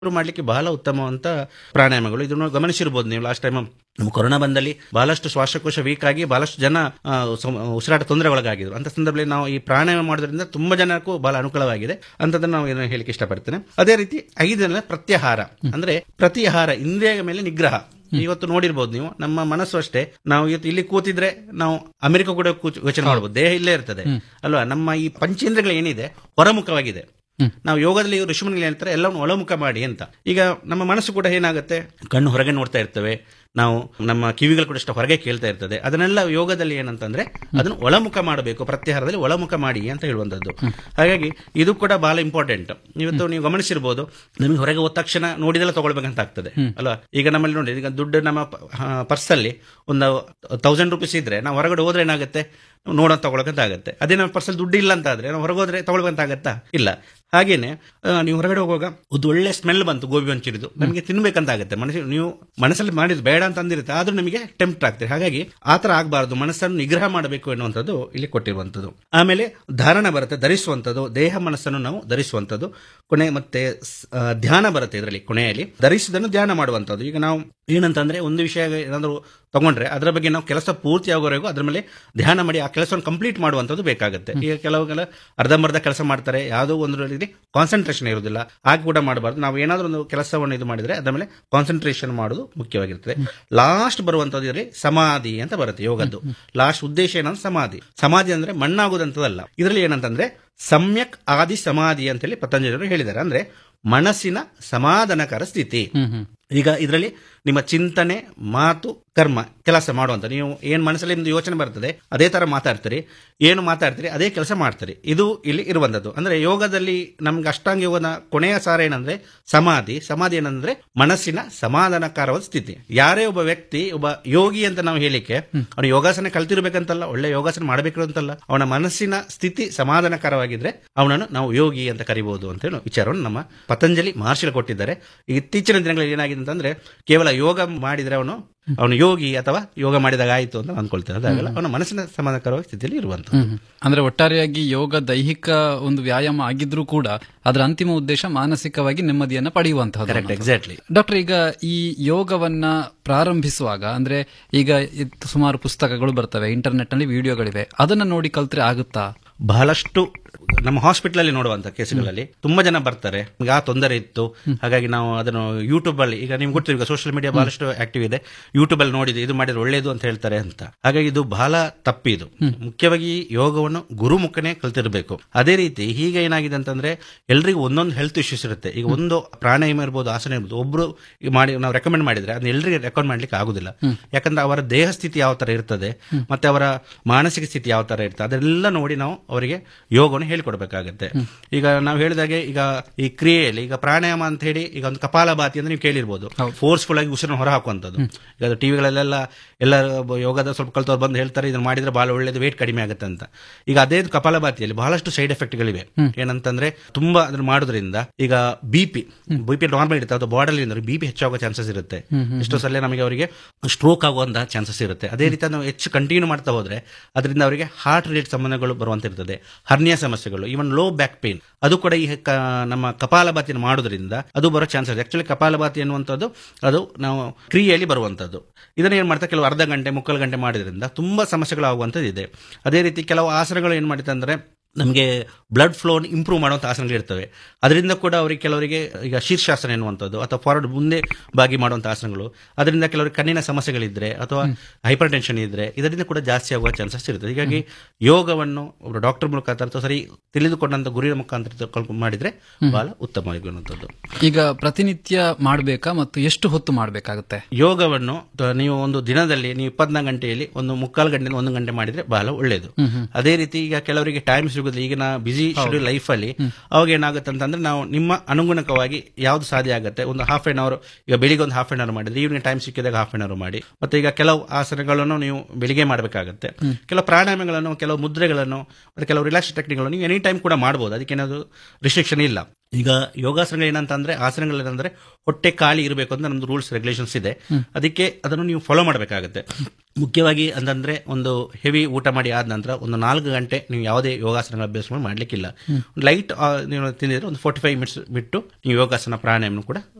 ಶುರು ಮಾಡ್ಲಿಕ್ಕೆ ಬಹಳ ಉತ್ತಮವಂತ ಪ್ರಾಣಾಯಾಮಗಳು ಇದನ್ನು ಗಮನಿಸಿರ್ಬೋದು ನೀವು ಲಾಸ್ಟ್ ಟೈಮ್ ನಮ್ಮ ಕೊರೋನಾ ಬಂದಲ್ಲಿ ಬಹಳಷ್ಟು ಶ್ವಾಸಕೋಶ ವೀಕ್ ಆಗಿ ಬಹಳಷ್ಟು ಜನ ಆ, ಸಂ- ಉಸಿರಾಟ ತೊಂದರೆಗೊಳಗಾಗಿದ್ರು ಅಂತ ಸಂದರ್ಭದಲ್ಲಿ ನಾವು ಈ ಪ್ರಾಣಾಯಾಮ ಮಾಡೋದ್ರಿಂದ ತುಂಬಾ ಜನಕ್ಕೂ ಬಹಳ ಅನುಕೂಲವಾಗಿದೆ ಅಂತದನ್ನ ನಾವು ಏನು ಹೇಳಿಕ್ಕೆ ಇಷ್ಟಪಡ್ತೇನೆ ಅದೇ ರೀತಿ ಐದನೇ ಪ್ರತ್ಯಾಹಾರ ಅಂದ್ರೆ ಪ್ರತಿಹಾರ ಇಂದ್ರಿಯ ಮೇಲೆ ನಿಗ್ರಹ ಇವತ್ತು ನೋಡಿರ್ಬೋದು ನೀವು ನಮ್ಮ ಮನಸ್ಸು ಅಷ್ಟೇ ನಾವು ಇವತ್ತು ಇಲ್ಲಿ ಕೂತಿದ್ರೆ ನಾವು ಅಮೆರಿಕ ಕೂಡ ಕೂತ್- ಯೋಚನೆ ಮಾಡಬಹುದು ದೇಹ ಇಲ್ಲೇ ಇರ್ತದೆ ಅಲ್ವಾ ನಮ್ಮ ಈ ಪಂಚೇಂದ್ರಗಳು ಏನಿದೆ ಹೊರಮುಖವಾಗಿದೆ ನಾವು ಯೋಗದಲ್ಲಿ ಋಷಿಮುನಿಗಳು ಹೇಳ್ತಾರೆ ಎಲ್ಲವನ್ನು ಒಳಮುಖ ಮಾಡಿ ಅಂತ ಈಗ ನಮ್ಮ ಮನಸ್ಸು ಕೂಡ ಏನಾಗುತ್ತೆ ಕಣ್ಣು ಹೊರಗೆ ನೋಡ್ತಾ ಇರ್ತವೆ ನಾವು ನಮ್ಮ ಕಿವಿಗಳು ಕೂಡ ಅಷ್ಟು ಹೊರಗೆ ಕೇಳ್ತಾ ಇರ್ತದೆ ಅದನ್ನೆಲ್ಲ ಯೋಗದಲ್ಲಿ ಏನಂತಂದ್ರೆ ಅದನ್ನು ಒಳಮುಖ ಮಾಡಬೇಕು ಪ್ರತ್ಯಾಹಾರದಲ್ಲಿ ಒಳಮುಖ ಮಾಡಿ ಅಂತ ಹೇಳುವಂತದ್ದು ಹಾಗಾಗಿ ಇದು ಕೂಡ ಬಹಳ ಇಂಪಾರ್ಟೆಂಟ್ ಇವತ್ತು ನೀವು ಗಮನಿಸಿರ್ಬೋದು ನಮಗೆ ಹೊರಗೆ ಹೋದ ತಕ್ಷಣ ನೋಡಿದೆಲ್ಲ ತಗೊಳ್ಬೇಕಂತ ಆಗ್ತದೆ ಅಲ್ವಾ ಈಗ ನಮ್ಮಲ್ಲಿ ನೋಡಿ ಈಗ ದುಡ್ಡು ನಮ್ಮ ಪರ್ಸಲ್ಲಿ ಒಂದು ತೌಸಂಡ್ ರುಪೀಸ್ ಇದ್ರೆ ನಾವು ಹೊರಗಡೆ ಹೋದ್ರೆ ಏನಾಗುತ್ತೆ ನೋಡೋ ತಗೊಳಕಂತ ಆಗುತ್ತೆ ಅದೇ ನಮ್ಮ ಪರ್ಸಲ್ ದುಡ್ಡು ಇಲ್ಲ ಅಂತ ಆದ್ರೆ ನಾವು ಹೊರಗೋದ್ರೆ ತಗೊಳ್ಬೇಕಂತ ಆಗತ್ತಾ ಇಲ್ಲ ಹಾಗೇನೆ ಆ, ನೀವು ಹೊರಗಡೆ ಹೋಗುವಾಗ ಒಂದು ಒಳ್ಳೆ ಸ್ಮೆಲ್ ಬಂತು ಗೋಬಿ ಮಂಚೂರಿದು ನಮಗೆ ತಿನ್ಬೇಕಂತ ಆಗುತ್ತೆ ಮನಸ್ಸಿಗೆ ನೀವು ಮನಸ್ಸಲ್ಲಿ ಮಾಡಿದ್ ಬೇಡ ಅಂತ ಅಂದಿರುತ್ತೆ ಆದ್ರೂ ನಿಮಗೆ ಟೆಂಪ್ಟ್ ಆಗ್ತದೆ ಹಾಗಾಗಿ ಆ ತರ ಆಗಬಾರ್ದು ಮನಸ್ಸನ್ನು ನಿಗ್ರಹ ಮಾಡಬೇಕು ಎನ್ನುವಂಥದ್ದು ಇಲ್ಲಿ ಕೊಟ್ಟಿರುವಂಥದ್ದು ಆಮೇಲೆ ಧಾರಣ ಬರುತ್ತೆ ಧರಿಸುವಂಥದ್ದು ದೇಹ ಮನಸ್ಸನ್ನು ನಾವು ಧರಿಸುವಂಥದ್ದು ಕೊನೆ ಮತ್ತೆ ಸ್- ಆ, ಧ್ಯಾನ ಬರುತ್ತೆ ಇದರಲ್ಲಿ ಕೊನೆಯಲ್ಲಿ ಧರಿಸುವುದನ್ನು ಧ್ಯಾನ ಮಾಡುವಂಥದ್ದು ಈಗ ನಾವು ಏನಂತಂದ್ರೆ ಒಂದು ವಿಷಯ ಏನಾದರೂ ತಗೊಂಡ್ರೆ ಅದರ ಬಗ್ಗೆ ನಾವು ಕೆಲಸ ಪೂರ್ತಿ ಆಗೋವರೆಗೂ ಅದ್ರ ಮೇಲೆ ಧ್ಯಾನ ಮಾಡಿ ಆ ಕೆಲಸವನ್ನು ಕಂಪ್ಲೀಟ್ ಮಾಡುವಂಥದ್ದು ಬೇಕಾಗುತ್ತೆ ಈಗ ಕೆಲವು ಅರ್ಧಂಬರ್ಧ ಕೆಲಸ ಮಾಡ್ತಾರೆ ಯಾವುದೋ ಒಂದರಲ್ಲಿ ಕಾನ್ಸಂಟ್ರೇಷನ್ ಇರೋದಿಲ್ಲ ಹಾಗೆ ಕೂಡ ಮಾಡಬಾರ್ದು ನಾವು ಏನಾದರೂ ಒಂದು ಕೆಲಸವನ್ನು ಇದು ಮಾಡಿದ್ರೆ ಅದರ ಮೇಲೆ ಕಾನ್ಸಂಟ್ರೇಷನ್ ಮಾಡೋದು ಮುಖ್ಯವಾಗಿರ್ತದೆ ಲಾಸ್ಟ್ ಬರುವಂತದ್ದು ಇದರಲ್ಲಿ ಸಮಾಧಿ ಅಂತ ಬರುತ್ತೆ ಯೋಗದ್ದು ಲಾಸ್ಟ್ ಉದ್ದೇಶ ಏನಂದ್ರೆ ಸಮಾಧಿ ಸಮಾಧಿ ಅಂದ್ರೆ ಮಣ್ಣಾಗುದಂತದಲ್ಲ ಇದರಲ್ಲಿ ಏನಂತಂದ್ರೆ ಸಮ್ಯಕ್ ಆದಿ ಸಮಾಧಿ ಅಂತ ಹೇಳಿ ಪತಂಜಲಿಯವರು ಹೇಳಿದ್ದಾರೆ ಅಂದ್ರೆ ಮನಸ್ಸಿನ ಸಮಾಧಾನಕರ ಸ್ಥಿತಿ ಈಗ ಇದರಲ್ಲಿ ನಿಮ್ಮ ಚಿಂತನೆ ಮಾತು ಕರ್ಮ ಕೆಲಸ ಮಾಡುವಂತ ನೀವು ಏನ್ ಮನಸ್ಸಲ್ಲಿ ನಿಮ್ದು ಯೋಚನೆ ಬರ್ತದೆ ಅದೇ ತರ ಮಾತಾಡ್ತೀರಿ ಏನು ಮಾತಾಡ್ತೀರಿ ಅದೇ ಕೆಲಸ ಮಾಡ್ತೀರಿ ಇದು ಇಲ್ಲಿ ಇರುವಂತದ್ದು ಅಂದ್ರೆ ಯೋಗದಲ್ಲಿ ನಮ್ಗೆ ಅಷ್ಟಾಂಗ ಯೋಗದ ಕೊನೆಯ ಸಾರ ಏನಂದ್ರೆ ಸಮಾಧಿ ಸಮಾಧಿ ಏನಂದ್ರೆ ಮನಸ್ಸಿನ ಸಮಾಧಾನಕರವಾದ ಸ್ಥಿತಿ ಯಾರೇ ಒಬ್ಬ ವ್ಯಕ್ತಿ ಒಬ್ಬ ಯೋಗಿ ಅಂತ ನಾವು ಹೇಳಿಕೆ ಅವನು ಯೋಗಾಸನ ಕಲ್ತಿರ್ಬೇಕಂತಲ್ಲ ಒಳ್ಳೆ ಯೋಗಾಸನ ಮಾಡಬೇಕು ಅಂತಲ್ಲ ಅವನ ಮನಸ್ಸಿನ ಸ್ಥಿತಿ ಸಮಾಧಾನಕರವಾಗಿದ್ರೆ ಅವನನ್ನು ನಾವು ಯೋಗಿ ಅಂತ ಕರಿಬಹುದು ಅಂತ ಹೇಳೋ ವಿಚಾರವನ್ನು ನಮ್ಮ ಪತಂಜಲಿ ಮಹರ್ಷಿಗಳು ಕೊಟ್ಟಿದ್ದಾರೆ ಈ ಇತ್ತೀಚಿನ ದಿನಗಳಲ್ಲಿ ಏನಾಗಿದೆ ಅಂತಂದ್ರೆ ಕೇವಲ ಯೋಗ ಮಾಡಿದ್ರೆ ಅವನು ಅವನು ಯೋಗಿ ಅಥವಾ ಯೋಗ ಮಾಡಿದಾಗ ಆಯಿತು ಅಂತ ಅನ್ಕೊಳ್ತೇನೆ ಅದಾಗಲ್ಲ ಅವನ ಮನಸ್ಸಿನ ಸಮಾಧಾನಕರವಾದ ಸ್ಥಿತಿಯಲ್ಲಿ ಇರುವಂತದ್ದು ಅಂದ್ರೆ ಒಟ್ಟಾರೆಯಾಗಿ ಯೋಗ ದೈಹಿಕ ಒಂದು ವ್ಯಾಯಾಮ ಆಗಿದ್ರೂ ಕೂಡ ಅದರ ಅಂತಿಮ ಉದ್ದೇಶ ಮಾನಸಿಕವಾಗಿ ನೆಮ್ಮದಿಯನ್ನ ಕರೆಕ್ಟ್ ಪಡೆಯುವಂತಹದ್ದು ಎಕ್ಸಾಕ್ಟ್ಲಿ ಡಾಕ್ಟರ್ ಈಗ ಈ ಯೋಗವನ್ನ ಪ್ರಾರಂಭಿಸುವಾಗ ಅಂದ್ರೆ ಈಗ ಇದ್ ಸುಮಾರು ಪುಸ್ತಕಗಳು ಬರ್ತವೆ ಇಂಟರ್ನೆಟ್ ನಲ್ಲಿ ವಿಡಿಯೋಗಳಿವೆ ಅದನ್ನ ನೋಡಿ ಕಲ್ತ್ರೆ ಆಗುತ್ತಾ ಬಹಳಷ್ಟು ನಮ್ಮ ಹಾಸ್ಪಿಟಲ್ ಅಲ್ಲಿ ನೋಡುವಂತ ಕೇಸ್ಗಳಲ್ಲಿ ತುಂಬಾ ಜನ ಬರ್ತಾರೆ ನಮ್ಗೆ ಆ ತೊಂದರೆ ಇತ್ತು ಹಾಗಾಗಿ ನಾವು ಅದನ್ನು ಯೂಟ್ಯೂಬ್ ಅಲ್ಲಿ ಈಗ ನಿಮ್ಗೆ ಗೊತ್ತಿರೋ ಈಗ ಸೋಷಿಯಲ್ ಮೀಡಿಯಾ ಬಹಳಷ್ಟು ಆಕ್ಟಿವ್ ಇದೆ ಯೂಟ್ಯೂಬ್ ಅಲ್ಲಿ ನೋಡಿದೆ ಇದು ಮಾಡಿದ್ರೆ ಒಳ್ಳೇದು ಅಂತ ಹೇಳ್ತಾರೆ ಅಂತ ಹಾಗಾಗಿ ಇದು ಬಹಳ ತಪ್ಪಿದು ಮುಖ್ಯವಾಗಿ ಯೋಗವನ್ನು ಗುರುಮುಖನೇ ಕಲ್ತಿರ್ಬೇಕು ಅದೇ ರೀತಿ ಈಗ ಏನಾಗಿದೆ ಅಂತಂದ್ರೆ ಎಲ್ರಿಗೂ ಒಂದೊಂದು ಹೆಲ್ತ್ ಇಶ್ಯೂಸ್ ಇರುತ್ತೆ ಈಗ ಒಂದು ಪ್ರಾಣಾಯಾಮ ಇರ್ಬೋದು ಆಸನ ಇರ್ಬೋದು ಒಬ್ರು ಈಗ ಮಾಡಿ ನಾವು ರೆಕಮೆಂಡ್ ಮಾಡಿದ್ರೆ ಅದನ್ನ ಎಲ್ರಿಗೆ ರೆಕಮೆಂಡ್ ಮಾಡ್ಲಿಕ್ಕೆ ಆಗುದಿಲ್ಲ ಯಾಕಂದ್ರೆ ಅವರ ದೇಹ ಸ್ಥಿತಿ ಯಾವ ತರ ಇರ್ತದೆ ಮತ್ತೆ ಅವರ ಮಾನಸಿಕ ಸ್ಥಿತಿ ಯಾವ ತರ ಇರ್ತದೆ ಅದೆಲ್ಲ ನೋಡಿ ನಾವು ಅವರಿಗೆ ಯೋಗವನ್ನು ಹೇಳಿಕೊಡ್ಬೇಕಾಗತ್ತೆ ಈಗ ನಾವು ಹೇಳಿದಾಗೆ ಈಗ ಈ ಕ್ರಿಯೆಯಲ್ಲಿ ಈಗ ಪ್ರಾಣಾಯಾಮ ಅಂತ ಹೇಳಿ ಈಗ ಒಂದು ಕಪಾಲಭಾತಿ ಅಂತ ನೀವು ಕೇಳಿರ್ಬೋದು ಫೋರ್ಸ್ಫುಲ್ ಆಗಿ ಉಸಿರನ್ನು ಹೊರ ಹಾಕುವಂಥದ್ದು ಈಗ ಅದು ಟಿವಿಗಳಲ್ಲೆಲ್ಲ ಎಲ್ಲ ಯೋಗದ ಸ್ವಲ್ಪ ಕಲ್ತವ್ರು ಬಂದು ಹೇಳ್ತಾರೆ ಇದನ್ನ ಮಾಡಿದ್ರೆ ಬಹಳ ಒಳ್ಳೇದು ವೇಟ್ ಕಡಿಮೆ ಆಗುತ್ತೆ ಅಂತ ಈಗ ಅದೇ ಕಪಾಲಭಾತಿಯಲ್ಲಿ ಬಹಳಷ್ಟು ಸೈಡ್ ಎಫೆಕ್ಟ್ಗಳಿವೆ ಏನಂತಂದ್ರೆ ತುಂಬಾ ಅದನ್ನ ಮಾಡೋದ್ರಿಂದ ಈಗ B P B P normal ಇರುತ್ತೆ ಅದು ಬಾಡಲ್ಲಿ ಬಿ ಪಿ ಹೆಚ್ಚಾಗೋ ಚಾನ್ಸಸ್ ಇರುತ್ತೆ ಎಷ್ಟೋ ಸಲ ನಮಗೆ ಅವರಿಗೆ ಸ್ಟ್ರೋಕ್ ಆಗುವಂತಹ ಚಾನ್ಸಸ್ ಇರುತ್ತೆ ಅದೇ ರೀತಿ ನಾವು ಹೆಚ್ಚು ಕಂಟಿನ್ಯೂ ಮಾಡ್ತಾ ಹೋದ್ರೆ ಅದರಿಂದ ಅವರಿಗೆ ಹಾರ್ಟ್ ರಿಲೇಟ್ ಸಂಬಂಧಗಳು ಬರುವಂತ ಇರ್ತದೆ ಹರ್ನಿಯ ಸಮಸ್ಯೆಗಳು ಇವನ್ ಲೋ ಬ್ಯಾಕ್ ಪೇನ್ ಅದು ಕೂಡ ಈ ಕ- ನಮ್ಮ ಕಪಾಲಭಾತಿನ ಮಾಡೋದ್ರಿಂದ ಅದು ಬರೋ ಚಾನ್ಸಸ್ ಆಕ್ಚುಲಿ ಕಪಾಲಭಾತಿ ಎನ್ನುವಂಥದ್ದು ಅದು ನಾವು ಕ್ರಿಯೆಯಲ್ಲಿ ಬರುವಂಥದ್ದು ಇದನ್ನ ಏನ್ ಮಾಡ್ತಾರೆ ಕೆಲವು ಅರ್ಧ ಗಂಟೆ ಮುಕ್ಕಾಲು ಗಂಟೆ ಮಾಡೋದ್ರಿಂದ ತುಂಬಾ ಸಮಸ್ಯೆಗಳು ಆಗುವಂಥದ್ದು ಇದೆ ಅದೇ ರೀತಿ ಕೆಲವು ಆಸನಗಳು ಏನ್ ಮಾಡುತ್ತೆ ಅಂದ್ರೆ ನಮಗೆ ಬ್ಲಡ್ ಫ್ಲೋ ಇಂಪ್ರೂವ್ ಮಾಡುವಂಥ ಆಸನಗಳು ಇರ್ತವೆ ಅದರಿಂದ ಕೂಡ ಅವರಿಗೆ ಕೆಲವರಿಗೆ ಈಗ ಶೀರ್ಷಾಸನ ಎನ್ನುವಂಥದ್ದು ಅಥವಾ ಫಾರ್ವರ್ಡ್ ಮುಂದೆ ಬಾಗಿ ಮಾಡುವಂಥ ಆಸನಗಳು ಅದರಿಂದ ಕೆಲವರಿಗೆ ಕಣ್ಣಿನ ಸಮಸ್ಯೆಗಳಿದ್ರೆ ಅಥವಾ ಹೈಪರ್ ಟೆನ್ಷನ್ ಇದ್ರೆ ಇದರಿಂದ ಕೂಡ ಜಾಸ್ತಿ ಆಗುವ ಚಾನ್ಸಸ್ ಇರ್ತದೆ ಹೀಗಾಗಿ ಯೋಗವನ್ನು ಒಬ್ಬರು ಡಾಕ್ಟರ್ ಮುಖಾಂತರ ಅಥವಾ ಸರಿ ತಿಳಿದುಕೊಂಡಂತ ಗುರಿಯ ಮುಖಾಂತರ ತಿಳ್ಕೊಂಡು ಮಾಡಿದ್ರೆ ಬಹಳ ಉತ್ತಮವಾಗಿರುವಂಥದ್ದು ಈಗ ಪ್ರತಿನಿತ್ಯ ಮಾಡಬೇಕಾ ಮತ್ತು ಎಷ್ಟು ಹೊತ್ತು ಮಾಡಬೇಕಾಗುತ್ತೆ ಯೋಗವನ್ನು ತ- ನೀವು ಒಂದು ದಿನದಲ್ಲಿ ನೀವು ಇಪ್ಪತ್ನಾಲ್ಕು ಗಂಟೆಯಲ್ಲಿ ಒಂದು ಮುಕ್ಕಾಲು ಗಂಟೆ ಒಂದು ಗಂಟೆ ಮಾಡಿದ್ರೆ ಬಹಳ ಒಳ್ಳೆಯದು ಅದೇ ರೀತಿ ಈಗ ಕೆಲವರಿಗೆ ಟೈಮ್ ಸಿಗುದಿಲ್ಲ ಈಗಿನ ಬಿಸಿ ಶೆಡ್ಯೂಲ್ ಲೈಫ್ ಅಲ್ಲಿ ಅವಾಗ ಏನಾಗುತ್ತೆ ಅಂತಂದ್ರೆ ನಾವು ನಿಮ್ಮ ಅನುಗುಣಕವಾಗಿ ಯಾವ್ದು ಸಾಧ್ಯ ಆಗುತ್ತೆ ಒಂದು ಹಾಫ್ ಎನ್ ಅವರ್ ಈಗ ಬೆಳಿಗ್ಗೆ ಒಂದು ಹಾಫ್ ಎನ್ ಅವರ್ ಮಾಡಿದ್ರೆ ಈವ್ನಿಂಗ್ ಟೈಮ್ ಸಿಕ್ಕಿದಾಗ ಹಾಫ್ ಎನ್ ಅವರ್ ಮಾಡಿ ಮತ್ತೆ ಈಗ ಕೆಲವು ಆಸನಗಳನ್ನು ನೀವು ಬೆಳಿಗ್ಗೆ ಮಾಡಬೇಕಾಗುತ್ತೆ ಕೆಲವು ಪ್ರಾಣಾಯಾಮಗಳನ್ನು ಕೆಲವು ಮುದ್ರೆಗಳನ್ನು ಮತ್ತೆ ಕೆಲವು ರಿಲ್ಯಾಕ್ಸ್ ಟೆಕ್ನಿಕ್ಗಳನ್ನು ನೀವು ಎನಿ ಟೈಮ್ ಕೂಡ ಮಾಡಬಹುದು ಅದಕ್ಕೇನಾದ್ರು ರಿಸ್ಟ್ರಿಕ್ಷನ್ ಇಲ್ಲ ಈಗ ಯೋಗಾಸನಗಳು ಏನಂತಂದ್ರೆ ಆಸನಗಳು ಏನಂದ್ರೆ ಹೊಟ್ಟೆ ಖಾಲಿ ಇರಬೇಕು ಅಂತ ನಮ್ದು ರೂಲ್ಸ್ ರೆಗ್ಯುಲೇಷನ್ಸ್ ಇದೆ ಅದಕ್ಕೆ ಅದನ್ನು ನೀವು ಫಾಲೋ ಮಾಡಬೇಕಾಗುತ್ತೆ ಮುಖ್ಯವಾಗಿ ಅಂತಂದ್ರೆ ಒಂದು ಹೆವಿ ಊಟ ಮಾಡಿ ಆದ ನಂತರ ಒಂದು ನಾಲ್ಕು ಗಂಟೆ ನೀವು ಯಾವುದೇ ಯೋಗಾಸನಗಳ ಅಭ್ಯಾಸ ಮಾಡ್ಲಿಕ್ಕಿಲ್ಲ ಲೈಟ್ ನೀವು ತಿಂದಿದ್ರೆ ಒಂದು ಫೋರ್ಟಿ ಫೈವ್ ಮಿನಿಟ್ಸ್ ಬಿಟ್ಟು ನೀವು ಯೋಗಾಸನ ಪ್ರಾಣಾಯಾಮ ಕೂಡ